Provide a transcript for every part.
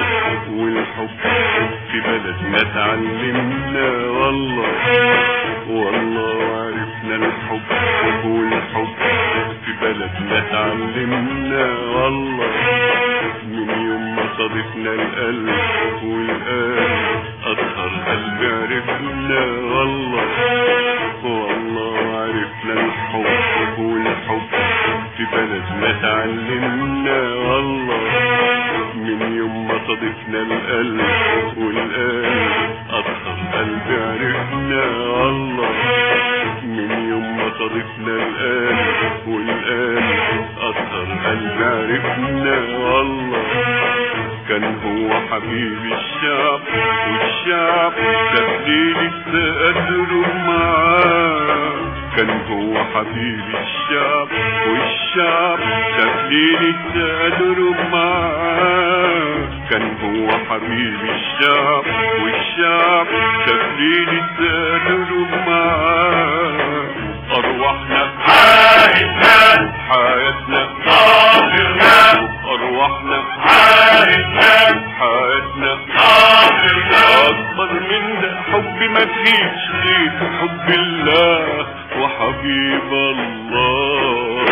والحب في بلدنا اتعلمنا والله والله عرفنا الحب والحب في بلدنا اتعلمنا والله من يوم ما صادفنا القلب والقلب أطهر قلب عرفنا والله والله عرفنا الحب والحب في بلدنا اتعلمنا والله من يوم ما صادفنا القلب والقلب أطهر قلب عرفنا والله من يوم ما صادفنا القلب والقلب أطهر قلب عرفنا والله كان هو حبيب الشعب والشعب تبديل تقدروا معاه كان هو حبيب الشعب والشعب تبديل تقدروا معاه كان هو حبيب الشعب والشعب تبديل تقدروا معاه أرواحنا عاهدنا حياتنا ناصرنا أرواحنا عاهدنا حياتنا ناصرنا أكبر من ده حب ما فيش غير حب الله وحبيب الله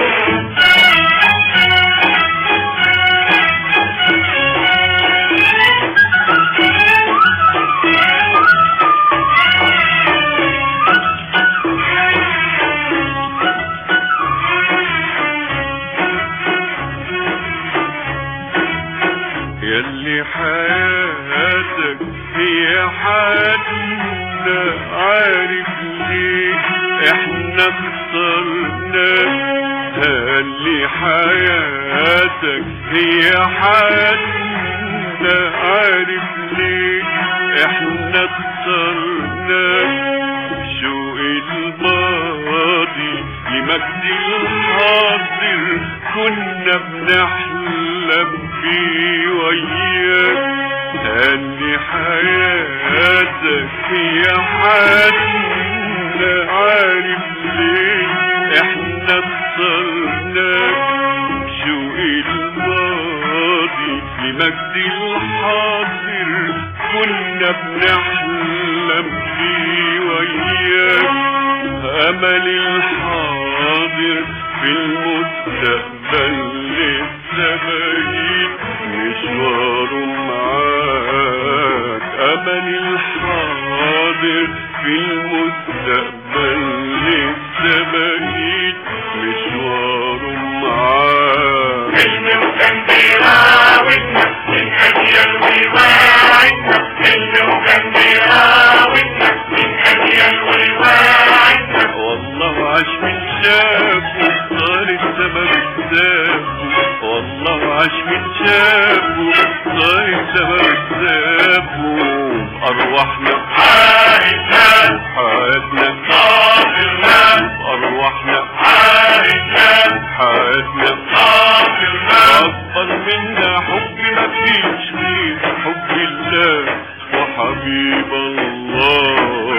يلي حياتك هي حياتنا عارف ليه احنا اخترناك اللي حياتك هي حياتنا عارف ليه احنا اخترناك شوق الماضي لمجد الحاضر كنا بنحلم بيه وياك هني حياتك هي حياتنا عارف ليه احنا اخترناك شوق الماضي لمجد الحاضر كنا بنحلم فيه وياك امل الحاضر في المستقبل لسه بعيد مشواره معاك امل الحاضر في المستقبل لسه بعيد مشواره معاك حلم وكان بيراودنا من أجيال ويواعدنا حلم وكان بيراودنا من أجيال ويواعدنا والله عاش من شافه صار السما بكتافه والله عاش من شافه صار السما بكتافه أرواحنا عاهدنا حياتنا ناصرنا أرواحنا عاهدنا حياتنا ناصرنا أكبر منا حب ما فيش غير حب الله وحبيب الله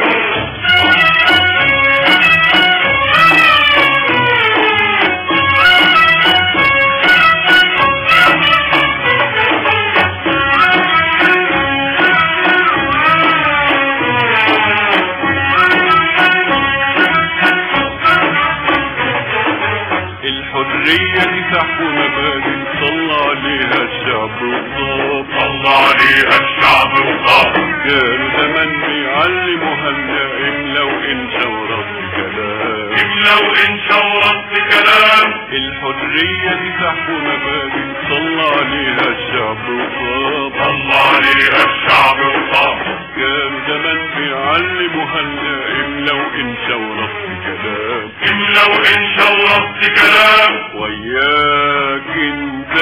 الحرية دي تحت مبادئ صلى عليها الشعب وصاب صلى عليها الشعب وصاب كانوا زمان بيعلموها النائم لو انت ورد كلام لو إن شورت كلام الحرية دي تحت مبادئ صلى عليها الشعب وصاب صلى عليها الشعب وصاب كانوا زمان بيعلموها النائم لو انت ورد كلام لو إن شورت كلام وياك انت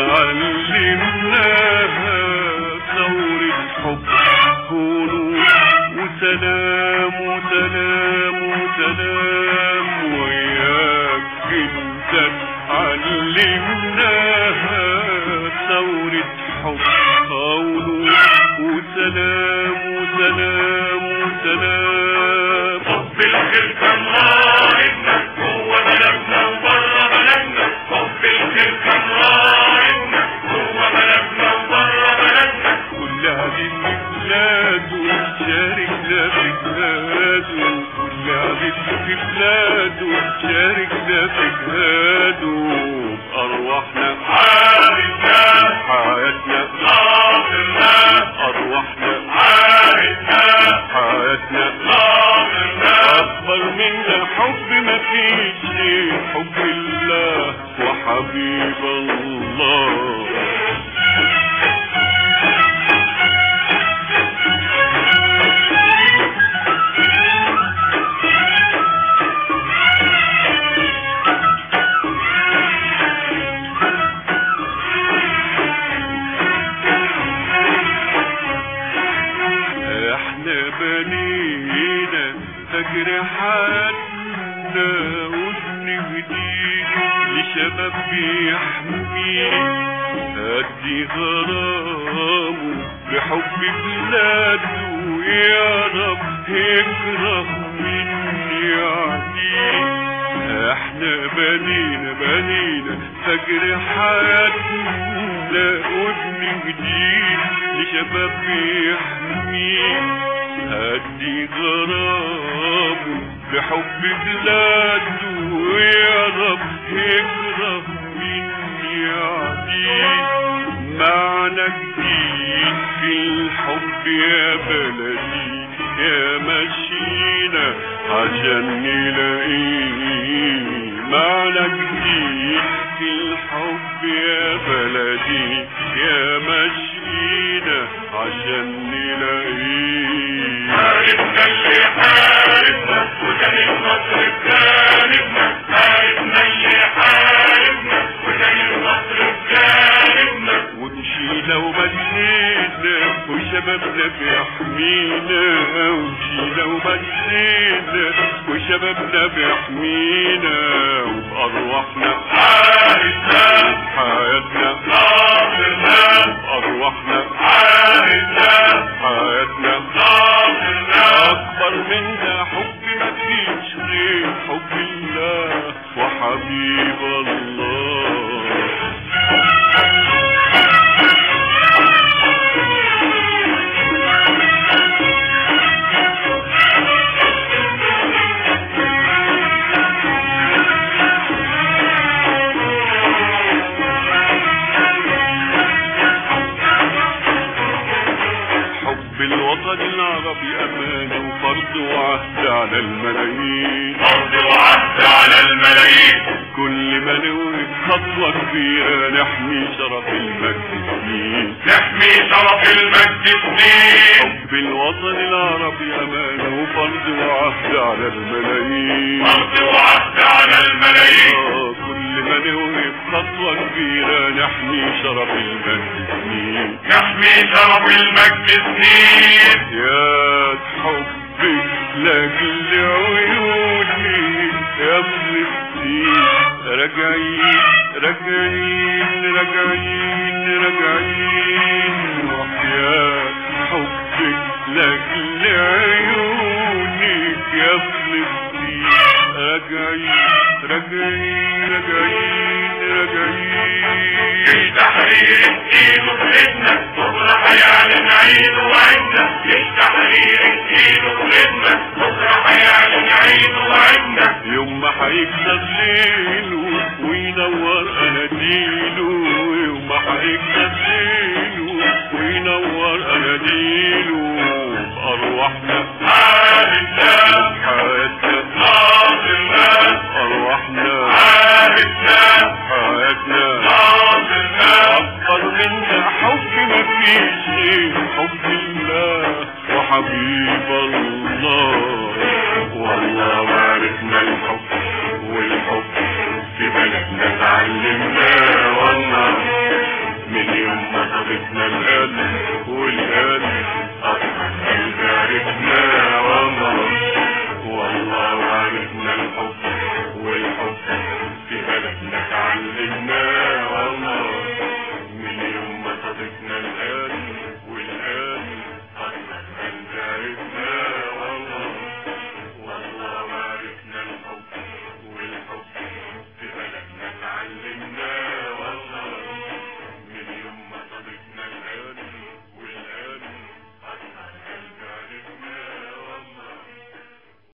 تعلمناها ثورة حب ونور وسلام وسلام وسلام وياك انت تعلمناها ثورة حب ونور وسلام وسلام وسلام حب الخير كان راعدنا جوه بلدنا وبره بلدنا حب الخير كان راعدنا جوه بلدنا وبره بلدنا شاركنا في جهاده كل عبد في بلاده شاركنا في جهاده بأرواحنا عارفنا حياتنا ناصرنا أرواحنا عارفنا حياتنا ناصرنا أكبر من حب ما فيش غير حب الله وحبيب الله احنا بنينا فجر حالنا وابن جديد لشباب بيحميه ادي غرامه بحب بلاده يا رب يكره مني عديد احنا بنينا بنينا فجر حياتنا وابن جديد لشباب بيحميه هدي غرامه بحب بلاده يا رب يكره مني عديد معنى جديد في الحب يا بلدي يا مشينا عشان نلاقيه معنى جديد في الحب يا بلدي يا مشينا عشان نلاقيه عارفنا اللي حاربنا وكان النصر بجانبنا عارفنا اللي حاربنا وكان النصر بجانبنا ومشينا ومشينا وشبابنا بيحمينا ومشينا ومشينا وشبابنا بيحمينا وبأرواحنا عارفنا حياتنا ناصرنا أرواحنا عارفنا حياتنا ناصرنا أكبر منا حب ما فيش غير حب الله وحبيب الله حب الوطن العربي أمانة وفرض وعهد على الملايين فرض وعهد على الملايين كل ما نوقف خطوة كبيرة نحمي شرف المجد سنين نحمي شرف المجد سنين حب الوطن العربي أمانة وفرض وعهد على الملايين فرض وعهد على الملايين آه، كل ما نوقف خطوة كبيرة نحمي شرف المجد سنين نحمي شرف المجد سنين يا حبي لاجل عيوني يا فلسطين راجعين راجعين راجعين راجعين وحياة حبك لاجل عيوني يا فلسطين راجعين راجعين راجعين راجعين التحرير ايده بإيدنا بكرة هيعلن عيد وعدنا التحرير ايده بإيدنا بكرة هيعلن عيد وعدنا يوم ما هيكسر ليله وينور اناديله يوم ما هيكسر ليله وينور اناديله بارواحنا عارفنا حياتنا ناصرنا ارواحنا عارفنا حياتنا ناصرنا اكبر منا حب ما فيش غير حب الله وحبيب الله والله ما عرفنا الحب والحب في بلدنا اتعلمناه والله من يوم ما صادفنا القلب والقلب